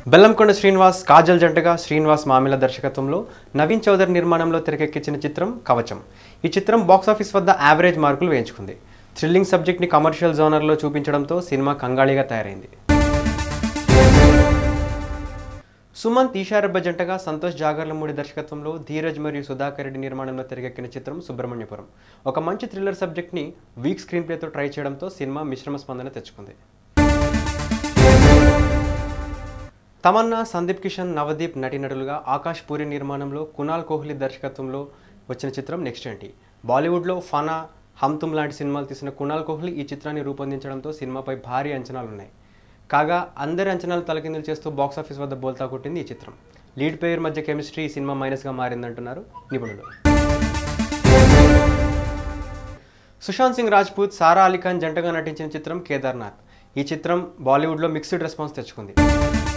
బెల్లంకొండ శ్రీనివాస్ కాజల్ జంటగా శ్రీనివాస్ మామిల దర్శకత్వంలో నవీన్ చౌదరి నిర్మాణంలో తెరకెక్కించిన చిత్రం కవచం ఈ చిత్రం బాక్సాఫీస్ వద్ద యావరేజ్ మార్కులు వేయించుకుంది థ్రిల్లింగ్ సబ్జెక్ట్ని కమర్షియల్ జోనర్లో చూపించడంతో సినిమా కంగాళిగా తయారైంది సుమంత్ ఈషారబ్బ జంటగా సంతోష్ జాగర్లమూడి దర్శకత్వంలో ధీరజ్ మరియు సుధాకర్ రెడ్డి నిర్మాణంలో తెరకెక్కిన చిత్రం సుబ్రహ్మణ్యపురం ఒక మంచి థ్రిల్లర్ సబ్జెక్ట్ని వీక్ స్క్రీన్ ప్లేతో ట్రై చేయడంతో సినిమా మిశ్రమ స్పందన తెచ్చుకుంది తమన్నా సందీప్ కిషన్ నవదీప్ నటీనటులుగా ఆకాష్ పూరి నిర్మాణంలో కునాల్ కోహ్లీ దర్శకత్వంలో వచ్చిన చిత్రం నెక్స్ట్ ఏంటి బాలీవుడ్లో ఫనా హమ్ తుమ్ లాంటి సినిమాలు తీసిన కునాల్ కోహ్లీ ఈ చిత్రాన్ని రూపొందించడంతో సినిమాపై భారీ అంచనాలున్నాయి కాగా అందరి అంచనాలు తలకిందులు చేస్తూ బాక్సాఫీస్ వద్ద బోల్తా కొట్టింది ఈ చిత్రం లీడ్ పేర్ మధ్య కెమిస్ట్రీ ఈ సినిమా మైనస్గా మారిందంటున్నారు నిపుణులు సుశాంత్ సింగ్ రాజ్పూత్ సారా అలీఖాన్ జంటగా నటించిన చిత్రం కేదార్నాథ్ ఈ చిత్రం బాలీవుడ్లో మిక్స్డ్ రెస్పాన్స్ తెచ్చుకుంది